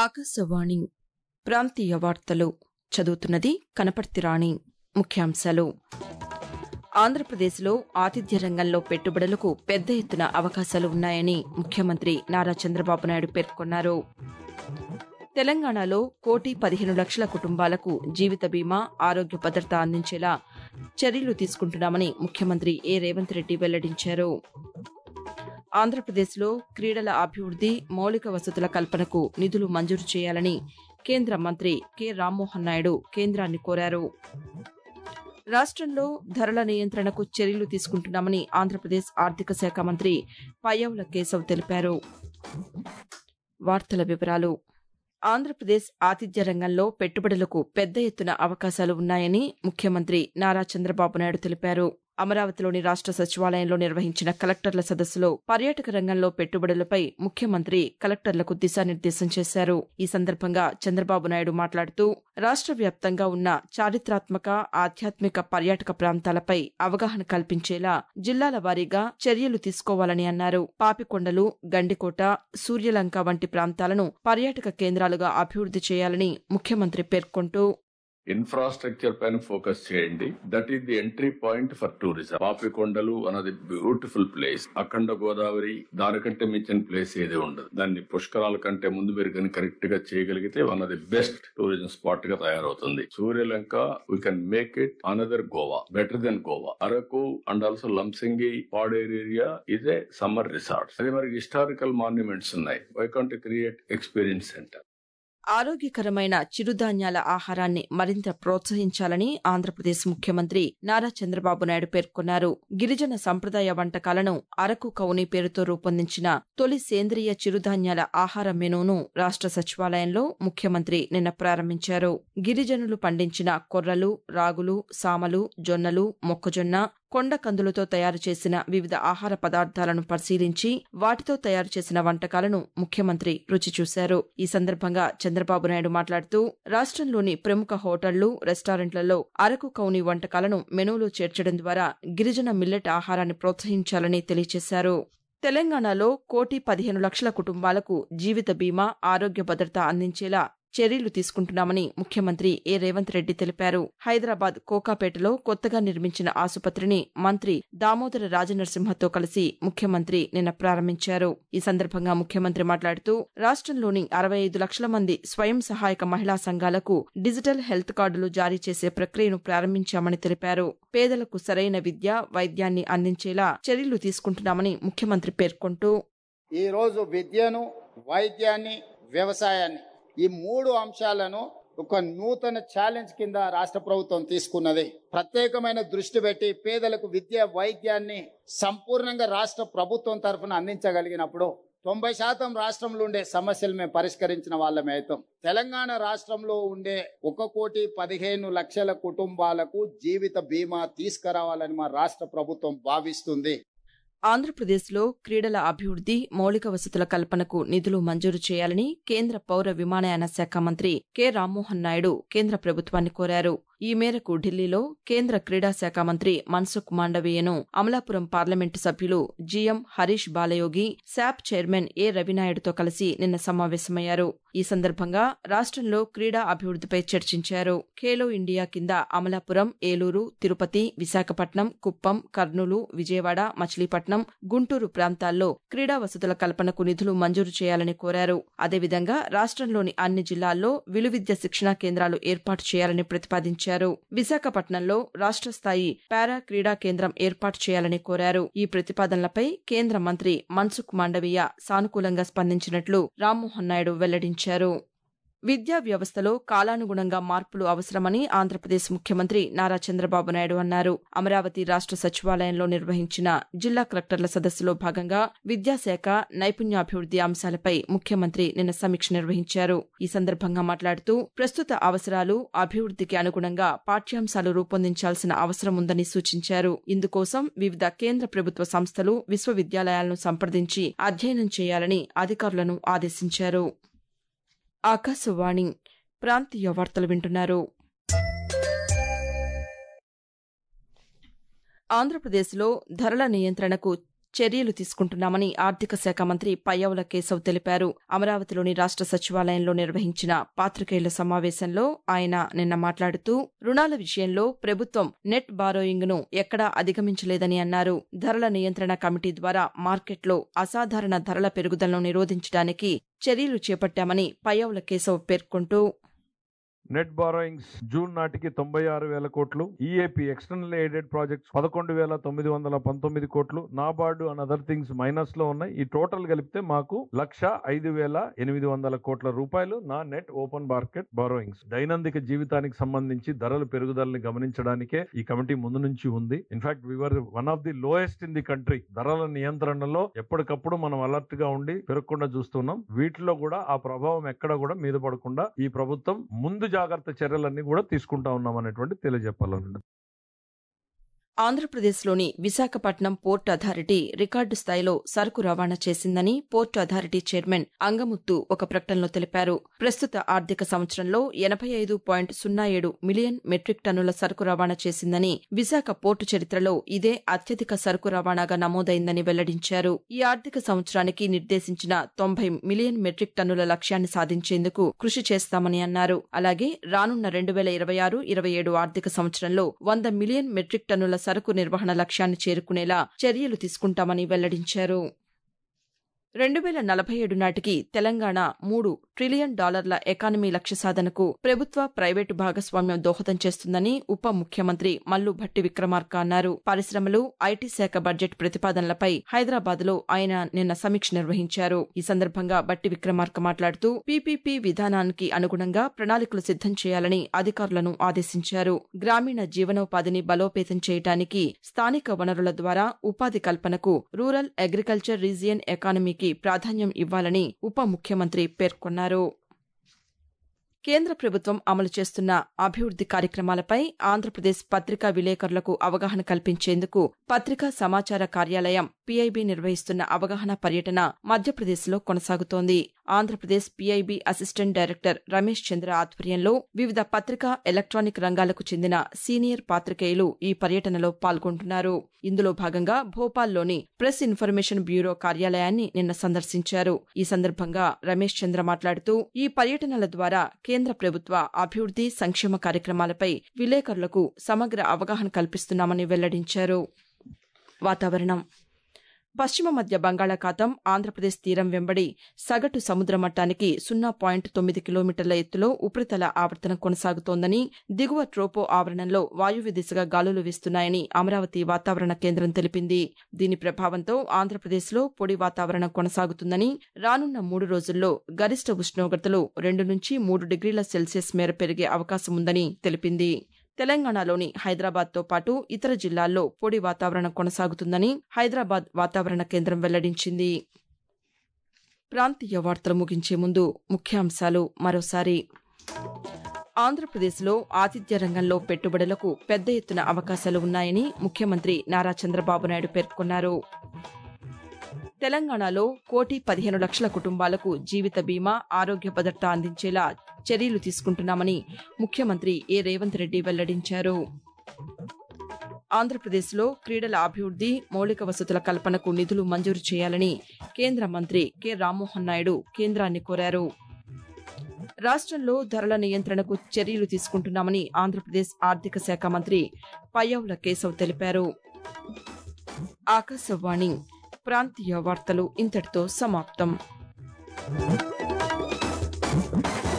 ఆకాశవాణి ప్రాంతీయ వార్తలు చదువుతున్నది కనపర్తి రాణి ముఖ్యాంశాలు ఆంధ్రప్రదేశ్లో ఆతిథ్య రంగంలో పెట్టుబడులకు పెద్ద ఎత్తున అవకాశాలు ఉన్నాయని ముఖ్యమంత్రి నారా చంద్రబాబు నాయుడు పేర్కొన్నారు తెలంగాణలో కోటి పదిహేను లక్షల కుటుంబాలకు జీవిత బీమా ఆరోగ్య భద్రత అందించేలా చర్యలు తీసుకుంటున్నామని ముఖ్యమంత్రి ఏ రేవంత్ రెడ్డి వెల్లడించారు ఆంధ్రప్రదేశ్లో క్రీడల అభివృద్ది మౌలిక వసతుల కల్పనకు నిధులు మంజూరు చేయాలని కేంద్ర మంత్రి కె రామ్మోహన్ నాయుడు కేంద్రాన్ని కోరారు రాష్టంలో ధరల నియంత్రణకు చర్యలు తీసుకుంటున్నామని ఆంధ్రప్రదేశ్ ఆర్థిక శాఖ మంత్రి పయ్యావుల కేశవ్ తెలిపారు వార్తల వివరాలు ఆంధ్రప్రదేశ్ ఆతిథ్య రంగంలో పెట్టుబడులకు పెద్ద ఎత్తున అవకాశాలు ఉన్నాయని ముఖ్యమంత్రి నారా చంద్రబాబు నాయుడు తెలిపారు అమరావతిలోని రాష్ట సచివాలయంలో నిర్వహించిన కలెక్టర్ల సదస్సులో పర్యాటక రంగంలో పెట్టుబడులపై ముఖ్యమంత్రి కలెక్టర్లకు దిశానిర్దేశం చేశారు ఈ సందర్భంగా చంద్రబాబు నాయుడు మాట్లాడుతూ రాష్ట వ్యాప్తంగా ఉన్న చారిత్రాత్మక ఆధ్యాత్మిక పర్యాటక ప్రాంతాలపై అవగాహన కల్పించేలా జిల్లాల వారీగా చర్యలు తీసుకోవాలని అన్నారు పాపికొండలు గండికోట సూర్యలంక వంటి ప్రాంతాలను పర్యాటక కేంద్రాలుగా అభివృద్ది చేయాలని ముఖ్యమంత్రి పేర్కొంటూ ఇన్ఫ్రాస్ట్రక్చర్ పైన ఫోకస్ చేయండి that is the entry point for tourism Papikondalu అన్నది బ్యూటిఫుల్ ప్లేస్ అఖండ గోదావరి దానికంటే మించిన ప్లేస్ ఏది ఉండదు దాన్ని పుష్కరాల కంటే ముందు మీరు కానీ కరెక్ట్ గా చేయగలిగితే one of the best tourism spot గా తయారవుతుంది Suryalanka we can make it another Goa better than Goa Araku and also Lambasingi Paderu area is a summer resorts అదే మరి హిస్టారికల్ మాన్యుమెంట్స్ ఉన్నాయి why can't create experience centre ఆరోగ్యకరమైన చిరుధాన్యాల ఆహారాన్ని మరింత ప్రోత్సహించాలని ఆంధ్రప్రదేశ్ ముఖ్యమంత్రి నారా చంద్రబాబు నాయుడు పేర్కొన్నారు గిరిజన సంప్రదాయ వంటకాలను అరకు కౌని పేరుతో రూపొందించిన తొలి సేంద్రియ చిరుధాన్యాల ఆహార మెనూను రాష్ట సచివాలయంలో ముఖ్యమంత్రి నిన్న ప్రారంభించారు గిరిజనులు పండించిన కొర్రలు రాగులు సామలు జొన్నలు మొక్కజొన్న కొండ కందులతో తయారు చేసిన వివిధ ఆహార పదార్థాలను పరిశీలించి వాటితో తయారు చేసిన వంటకాలను ముఖ్యమంత్రి రుచి చూశారు ఈ సందర్భంగా చంద్రబాబు నాయుడు మాట్లాడుతూ రాష్టంలోని ప్రముఖ హోటళ్లు రెస్టారెంట్లలో అరకు కౌని వంటకాలను మెనూలో చేర్చడం ద్వారా గిరిజన మిల్లెట్ ఆహారాన్ని ప్రోత్సహించాలని తెలియజేశారు తెలంగాణలో కోటి పదిహేను లక్షల కుటుంబాలకు జీవిత బీమా ఆరోగ్య భద్రత అందించేలా చర్యలు తీసుకుంటున్నామని ముఖ్యమంత్రి ఏ రేవంత్ రెడ్డి తెలిపారు హైదరాబాద్ కోకాపేటలో కొత్తగా నిర్మించిన ఆసుపత్రిని మంత్రి దామోదర రాజనరసింహతో కలిసి ముఖ్యమంత్రి నిన్న ప్రారంభించారు ఈ సందర్భంగా ముఖ్యమంత్రి మాట్లాడుతూ రాష్టంలోని అరవై ఐదు లక్షల మంది స్వయం సహాయక మహిళా సంఘాలకు డిజిటల్ హెల్త్ కార్డులు జారీ చేసే ప్రక్రియను ప్రారంభించామని తెలిపారు పేదలకు సరైన విద్య వైద్యాన్ని అందించేలా చర్యలు తీసుకుంటున్నామని ముఖ్యమంత్రి పేర్కొంటూ ఈ రోజు విద్యను వైద్యాన్ని వ్యవసాయాన్ని ఈ మూడు అంశాలను ఒక నూతన ఛాలెంజ్ కింద రాష్ట్ర ప్రభుత్వం తీసుకున్నది ప్రత్యేకమైన దృష్టి పెట్టి పేదలకు విద్య వైద్యాన్ని సంపూర్ణంగా రాష్ట్ర ప్రభుత్వం తరఫున అందించగలిగినప్పుడు తొంభై శాతం రాష్ట్రంలో ఉండే సమస్యలు మేము పరిష్కరించిన వాళ్ళమే అవుతాం తెలంగాణ రాష్ట్రంలో ఉండే ఒక కోటి పదిహేను లక్షల కుటుంబాలకు జీవిత బీమా తీసుకురావాలని మా రాష్ట్ర ప్రభుత్వం భావిస్తుంది ఆంధ్రప్రదేశ్లో క్రీడల అభివృద్ది మౌలిక వసతుల కల్పనకు నిధులు మంజూరు చేయాలని కేంద్ర పౌర విమానయాన శాఖ మంత్రి కె రామ్మోహన్ నాయుడు కేంద్ర ప్రభుత్వాన్ని కోరారు ఈ మేరకు ఢిల్లీలో కేంద్ర క్రీడా శాఖ మంత్రి మన్సుఖ్ మాండవీయను అమలాపురం పార్లమెంటు సభ్యులు GM Harish Balayogi SAAP chairman A రవినాయుడుతో కలిసి నిన్న సమావేశమయ్యారు ఈ సందర్భంగా రాష్టంలో క్రీడా అభివృద్దిపై చర్చించారు ఖేలో ఇండియా కింద అమలాపురం ఏలూరు తిరుపతి విశాఖపట్నం కుప్పం కర్నూలు విజయవాడ మచిలీపట్నం గుంటూరు ప్రాంతాల్లో క్రీడా వసతుల కల్పనకు నిధులు మంజూరు చేయాలని కోరారు అదేవిధంగా రాష్టంలోని అన్ని జిల్లాల్లో విలువిద్య శిక్షణా కేంద్రాలు ఏర్పాటు చేయాలని ప్రతిపాదించారు విశాఖపట్నంలో రాష్ట్ర స్థాయి పారా క్రీడా కేంద్రం ఏర్పాటు చేయాలని కోరారు ఈ ప్రతిపాదనలపై కేంద్ర మంత్రి మన్సుఖ్ మాండవీయ సానుకూలంగా స్పందించినట్లు రామ్మోహన్ నాయుడు వెల్లడించారు విద్యా వ్యవస్థలో కాలానుగుణంగా మార్పులు అవసరమని ఆంధ్రప్రదేశ్ ముఖ్యమంత్రి నారా చంద్రబాబు నాయుడు అన్నారు అమరావతి రాష్ట సచివాలయంలో నిర్వహించిన జిల్లా కలెక్టర్ల సదస్సులో భాగంగా విద్యాశాఖ నైపుణ్యాభివృద్ది అంశాలపై ముఖ్యమంత్రి నిన్న సమీక్ష నిర్వహించారు ఈ సందర్భంగా మాట్లాడుతూ ప్రస్తుత అవసరాలు అభివృద్దికి అనుగుణంగా పాఠ్యాంశాలు రూపొందించాల్సిన అవసరం ఉందని సూచించారు ఇందుకోసం వివిధ కేంద్ర ప్రభుత్వ సంస్థలు విశ్వవిద్యాలయాలను సంప్రదించి అధ్యయనం చేయాలని అధికారులను ఆదేశించారు ఆకాశవాణి ప్రాంతీయ వార్తలు వింటున్నారు ఆంధ్రప్రదేశ్లో ధరల నియంత్రణకు చర్యలు తీసుకుంటున్నామని ఆర్థిక శాఖ మంత్రి పయ్యావుల కేశవ్ తెలిపారు అమరావతిలోని రాష్ట సచివాలయంలో నిర్వహించిన పాతికేయుల సమావేశంలో ఆయన నిన్న మాట్లాడుతూ రుణాల విషయంలో ప్రభుత్వం నెట్ బారోయింగ్ ను ఎక్కడా అధిగమించలేదని అన్నారు ధరల నియంత్రణ కమిటీ ద్వారా మార్కెట్లో అసాధారణ ధరల పెరుగుదలను నిరోధించడానికి చర్యలు చేపట్టామని పయ్యావుల కేశవ్ పేర్కొంటూ నెట్ బారోయింగ్స్ జూన్ నాటికి తొంభై ఆరు వేల కోట్లు ఈఏపీ ఎక్స్టర్నల్ ఎయిడెడ్ ప్రాజెక్ట్స్ పదకొండు వేల తొమ్మిది వందల పంతొమ్మిది కోట్లు NABARD and other things minus లో ఉన్నాయి ఈ టోటల్ కలిపితే మాకు లక్ష ఐదు వేల ఎనిమిది వందల కోట్ల రూపాయలు నా నెట్ ఓపెన్ మార్కెట్ బారోయింగ్స్ దైనందిక జీవితానికి సంబంధించి ధరల పెరుగుదలని గమనించడానికే ఈ కమిటీ ముందు నుంచి ఉంది in fact we were one of the lowest in the country ధరల నియంత్రణలో ఎప్పటికప్పుడు మనం అలర్ట్ గా ఉండి పెరగకుండా చూస్తున్నాం వీటిలో కూడా ఆ ప్రభావం ఎక్కడ కూడా మీద పడకుండా ఈ ప్రభుత్వం ముందు జాగ్రత్త చర్యలన్నీ కూడా తీసుకుంటా ఉన్నాం అనేటువంటి తెలియజెప్పాలండి ఆంధ్రప్రదేశ్లోని విశాఖపట్నం పోర్ట్ అథారిటీ రికార్డు స్థాయిలో సరుకు రవాణా చేసిందని పోర్ట్ అథారిటీ చైర్మన్ అంగముత్తు ఒక ప్రకటనలో తెలిపారు ప్రస్తుత ఆర్థిక సంవత్సరంలో ఎనభై ఐదు పాయింట్ సున్నా ఏడు మిలియన్ మెట్రిక్ టన్నుల సరుకు రవాణా చేసిందని విశాఖ పోర్టు చరిత్రలో ఇదే అత్యధిక సరుకు రవాణాగా నమోదైందని వెల్లడించారు ఈ ఆర్థిక సంవత్సరానికి నిర్దేశించిన తొంభై మిలియన్ మెట్రిక్ టన్నుల లక్ష్యాన్ని సాధించేందుకు కృషి చేస్తామని అన్నారు అలాగే రానున్న రెండు వేల ఇరవై ఆరు ఇరవై ఏడు ఆర్థిక సంవత్సరంలో వంద మిలియన్ మెట్రిక్ టన్నుల సరుకు నిర్వహణ లక్ష్యాన్ని చేరుకునేలా చర్యలు తీసుకుంటామని వెల్లడించారు రెండు వేల నలభై ఏడు నాటికి తెలంగాణ మూడు ట్రిలియన్ డాలర్ల ఎకానమీ లక్ష్య సాధనకు ప్రభుత్వ ప్రైవేటు భాగస్వామ్యం దోహదం చేస్తుందని ఉప ముఖ్యమంత్రి మల్లు భట్టి విక్రమార్క అన్నారు పరిశ్రమలు ఐటీ శాఖ బడ్జెట్ ప్రతిపాదనలపై హైదరాబాద్ లో ఆయన నిన్న సమీక్ష నిర్వహించారు ఈ సందర్భంగా బట్టి విక్రమార్క మాట్లాడుతూ పీపీపీ విధానానికి అనుగుణంగా ప్రణాళికలు సిద్దం చేయాలని అధికారులను ఆదేశించారు గ్రామీణ జీవనోపాధిని బలోపేతం చేయడానికి స్థానిక వనరుల ద్వారా ఉపాధి కల్పనకు రూరల్ అగ్రికల్చర్ రీజియన్ ఎకానమీకి ప్రాధాన్యం ఇవ్వాలని ఉప ముఖ్యమంత్రి పేర్కొన్నారు కేంద్ర ప్రభుత్వం అమలు చేస్తున్న అభివృద్ది కార్యక్రమాలపై ఆంధ్రప్రదేశ్ పత్రికా విలేకరులకు అవగాహన కల్పించేందుకు పత్రికా సమాచార కార్యాలయం పీఐబీ నిర్వహిస్తున్న అవగాహన పర్యటన మధ్యప్రదేశ్లో కొనసాగుతోంది Andhra Pradesh PIB assistant director Ramesh Chandra ఆధ్వర్యంలో వివిధ పత్రికా ఎలక్ట్రానిక్ రంగాలకు చెందిన సీనియర్ పాతికేయులు ఈ పర్యటనలో పాల్గొంటున్నారు ఇందులో భాగంగా భోపాల్లోని ప్రెస్ ఇన్ఫర్మేషన్ బ్యూరో కార్యాలయాన్ని నిన్న సందర్శించారు ఈ సందర్భంగా రమేష్ చంద్ర మాట్లాడుతూ ఈ పర్యటనల ద్వారా కేంద్ర ప్రభుత్వ అభివృద్ది సంక్షేమ కార్యక్రమాలపై విలేకరులకు సమగ్ర అవగాహన కల్పిస్తున్నామని వెల్లడించారు వాతావరణం పశ్చిమ మధ్య బంగాళాఖాతం ఆంధ్రప్రదేశ్ తీరం వెంబడి సగటు సముద్ర మట్టానికి సున్నా పాయింట్ తొమ్మిది కిలోమీటర్ల ఎత్తులో ఉపరితల ఆవర్తనం కొనసాగుతోందని దిగువ ట్రోపో ఆవరణంలో వాయువ్య దిశగా గాలులు వీస్తున్నాయని అమరావతి వాతావరణ కేంద్రం తెలిపింది దీని ప్రభావంతో ఆంధ్రప్రదేశ్లో పొడి వాతావరణం కొనసాగుతుందని రానున్న మూడు రోజుల్లో గరిష్ట ఉష్ణోగ్రతలు రెండు నుంచి మూడు డిగ్రీల సెల్సియస్ మేర పెరిగే అవకాశం ఉందని తెలిపింది తెలంగాణలోని హైదరాబాద్తో పాటు ఇతర జిల్లాల్లో పొడి వాతావరణం కొనసాగుతుందని హైదరాబాద్ వాతావరణ కేంద్రం వెల్లడించింది ప్రాంతీయ వార్తలు ముగించే ముందు ముఖ్యాంశాలు మరోసారి ఆంధ్రప్రదేశ్లో ఆతిథ్య రంగంలో పెట్టుబడులకు పెద్ద ఎత్తున అవకాశాలు ఉన్నాయని ముఖ్యమంత్రి నారా చంద్రబాబు నాయుడు పేర్కొన్నారు తెలంగాణలో కోటి పదిహేను లక్షల కుటుంబాలకు జీవిత బీమా ఆరోగ్య భద్రత అందించేలా చర్యలు తీసుకుంటున్నామని ముఖ్యమంత్రి ఏ రేవంత్ రెడ్డి వెల్లడించారు ఆంధ్రప్రదేశ్లో క్రీడల అభివృద్ది మౌలిక వసతుల కల్పనకు నిధులు మంజూరు చేయాలని కేంద్ర మంత్రి కె రామ్మోహన్ నాయుడు కేంద్రాన్ని కోరారు రాష్ట్రంలో ధరల నియంత్రణకు చర్యలు తీసుకుంటున్నామని ఆంధ్రప్రదేశ్ ఆర్థిక శాఖ మంత్రి పయ్యావుల కేశవ్ తెలిపారు ఆకాశవాణి ప్రాంతీయ వార్తలు ఇంతటితో సమాప్తం